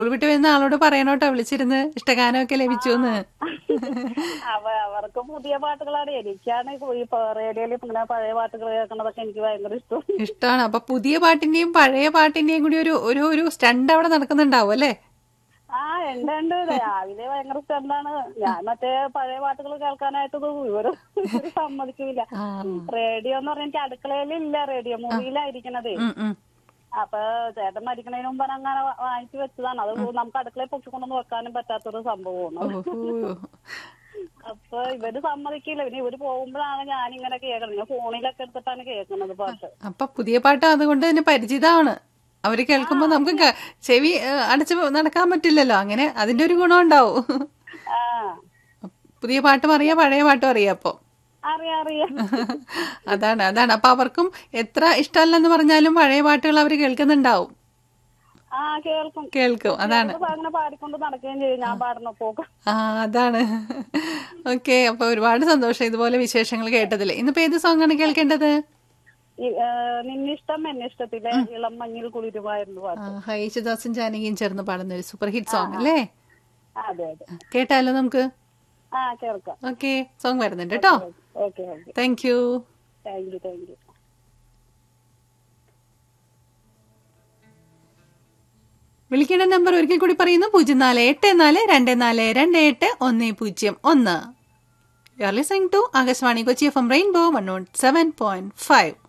School വിട്ട് വരുന്ന ആളോട് പറയണോട്ടോ വിളിച്ചിരുന്ന് ഇഷ്ടഗാനമൊക്കെ ലഭിച്ചു എന്ന് അവ അവർക്ക് പുതിയ പാട്ടുകളാണ് എനിക്കാണ് ഈ റേഡിയോയിൽ ഇങ്ങനെ പഴയ പാട്ടുകൾ കേൾക്കണതൊക്കെ എനിക്ക് ഭയങ്കര ഇഷ്ടം ഇഷ്ടമാണ് അപ്പൊ പുതിയ പാട്ടിന്റെയും പഴയ പാട്ടിന്റെയും കൂടി ഒരു ഒരു ഒരു സ്റ്റണ്ട് അവിടെ നടക്കുന്നുണ്ടാവും അല്ലേ ആ ഉണ്ട് ഉണ്ട് രാവിലെ ഭയങ്കര സ്റ്റണ്ടാണ് ഞാൻ മറ്റേ പഴയ പാട്ടുകൾ കേൾക്കാനായിട്ട് ഇവര് ഇവര് സമ്മതിക്കില്ല ആ. റേഡിയോ എന്ന് പറഞ്ഞാൽ എനിക്ക് അടുക്കളയിലില്ല റേഡിയോ മുറിയിലായിരിക്കണതേ ഉം, ഉം. അപ്പൊ ചേട്ടൻ മരിക്കണതിന് മുമ്പ് അങ്ങനെ വാ- വാങ്ങിച്ചു വെച്ചതാണ് അത് നമുക്ക് അടുക്കളയിൽ പൊക്കിക്കൊണ്ടൊന്നും വെക്കാനും പറ്റാത്തൊരു സംഭവമാണ് ഓഹോ. അപ്പൊ ഇവര് സമ്മതിക്കില്ല പിന്നെ ഇവര് പോകുമ്പോഴാണ് ഞാനിങ്ങനെ കേൾക്കണത് ഞാൻ ഫോണിലൊക്കെ എടുത്തിട്ടാണ് കേൾക്കുന്നത് പാട്ട് അപ്പൊ പുതിയ പാട്ട് അതുകൊണ്ട് തന്നെ പരിചിതമാണ് അവര് കേൾക്കുമ്പോ നമുക്ക് ക- ചെവി ഏ, അടച്ച് നടക്കാൻ പറ്റില്ലല്ലോ അങ്ങനെ അതിന്റെ ഒരു ഗുണം ഉണ്ടാവും ആ പുതിയ പാട്ടും അറിയാം പഴയ പാട്ടും അറിയാം അപ്പൊ അറിയാം അറിയാം അതാണ് അതാണ് അപ്പൊ അവർക്കും എത്ര ഇഷ്ടമല്ലെന്ന് പറഞ്ഞാലും പഴയ പാട്ടുകൾ അവർ കേൾക്കുന്നുണ്ടാവും ആ കേൾക്കും കേൾക്കും അതാണ് ഇപ്പൊ അങ്ങനെ പാടിക്കൊണ്ട് നടക്കുകയും ചെയ്യും ഞാൻ പാടുന്ന പോക്ക് ആ അതാണ് ഓക്കെ അപ്പൊ ഒരുപാട് സന്തോഷം ഇതുപോലെ വിശേഷങ്ങൾ കേട്ടതിൽ ഇന്നിപ്പോ ഏത് സോങ് ആണ് കേൾക്കേണ്ടത് ഈ, ഏ, നിന്നിഷ്ടം എന്നിഷ്ടത്തിലെ ഇളം മഞ്ഞിൽ കുളിരുമായിരുന്നു പാട്ട് ആ, ഹൈശുദാസും ജാനകിയും ചേർന്ന് പാടുന്ന ഒരു സൂപ്പർ ഹിറ്റ് സോങ് അല്ലേ അതെ അതെ കേട്ടാലോ നമുക്ക് ആ കേൾക്കാം ഓക്കെ സോങ് വരുന്നുണ്ട് കേട്ടോ okay okay thank you thank you thank you വിളിക്കേണ്ട നമ്പർ ഒരിക്കൽ കൂടി പറയുന്നു പൂജ്യം നാല് എട്ട് നാല് രണ്ട് നാല് രണ്ട് എട്ട് ഒന്ന് പൂജ്യം ഒന്ന് you are listening to Akashvani Kochi F M rainbow one nought seven point five